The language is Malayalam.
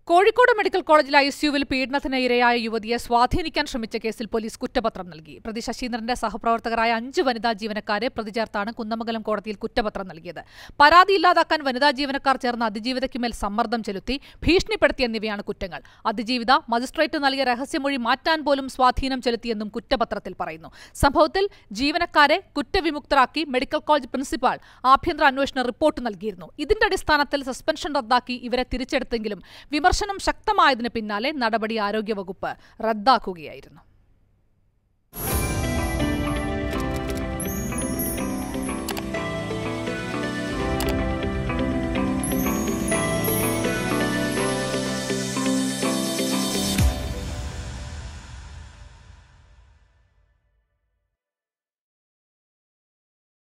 കോഴിക്കോട് മെഡിക്കൽ കോളേജിൽ ഐ സിയുവിൽ പീഡനത്തിന് ഇരയായ യുവതിയെ സ്വാധീനിക്കാൻ ശ്രമിച്ച കേസിൽ പോലീസ് കുറ്റപത്രം നൽകി പ്രതി ശശീന്ദ്രന്റെ സഹപ്രവർത്തകരായ അഞ്ച് വനിതാ ജീവനക്കാരെ പ്രതി ചേർത്താണ് കുന്നമംഗലം കോടതിയിൽ കുറ്റപത്രം നൽകിയത് പരാതി ഇല്ലാതാക്കാൻ വനിതാ ജീവനക്കാർ ചേർന്ന് അതിജീവിതയ്ക്കുമേൽ സമ്മർദ്ദം ചെലുത്തി ഭീഷണിപ്പെടുത്തി എന്നിവയാണ് കുറ്റങ്ങൾ അതിജീവിത മജിസ്ട്രേറ്റ് നൽകിയ രഹസ്യമൊഴി മാറ്റാൻ പോലും സ്വാധീനം ചെലുത്തിയെന്നും കുറ്റപത്രത്തിൽ പറയുന്നു സംഭവത്തിൽ ജീവനക്കാരെ കുറ്റവിമുക്തരാക്കി മെഡിക്കൽ കോളേജ് പ്രിൻസിപ്പാൾ ആഭ്യന്തര അന്വേഷണ റിപ്പോർട്ട് നൽകിയിരുന്നു ഇതിന്റെ അടിസ്ഥാനത്തിൽ സസ്പെൻഷൻ റദ്ദാക്കി ഇവരെ തിരിച്ചെടുത്തെങ്കിലും വിമർശനം ശക്തമായതിന് പിന്നാലെ നടപടി ആരോഗ്യവകുപ്പ് റദ്ദാക്കുകയായിരുന്നു